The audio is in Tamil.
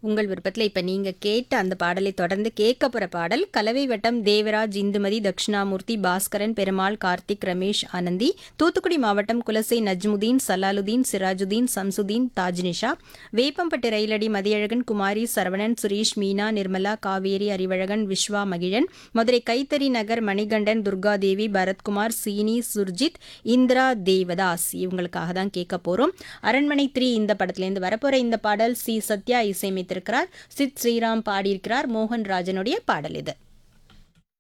உங்கள் விருப்பத்தில் இப்போ நீங்கள் கேட்ட அந்த பாடலை தொடர்ந்து கேட்க போகிற பாடல் கலவை வட்டம் தேவராஜ் இந்துமதி தட்சிணாமூர்த்தி பாஸ்கரன் பெருமாள் கார்த்திக் ரமேஷ் ஆனந்தி தூத்துக்குடி மாவட்டம் குலசை நஜ்முதீன் சலாலுதீன் சிராஜுதீன் சம்சுதீன் தாஜ்னிஷா வேப்பம்பட்டு ரயிலடி மதியழகன் குமாரி சரவணன் சுரேஷ் மீனா நிர்மலா காவேரி அறிவழகன் விஸ்வா மகிழன் மதுரை கைத்தறி நகர் மணிகண்டன் துர்காதேவி பரத்குமார் சீனி சுர்ஜித் இந்திரா தேவதாஸ் இவங்களுக்காக தான் கேட்க போகிறோம் அரண்மனை த்ரீ இந்த படத்துலேருந்து வரப்போகிற இந்த பாடல் சி சத்யா இசையமைத்திருக்கிறார் சித் ஸ்ரீராம் பாடியிருக்கிறார் மோகன் ராஜனுடைய பாடல் இது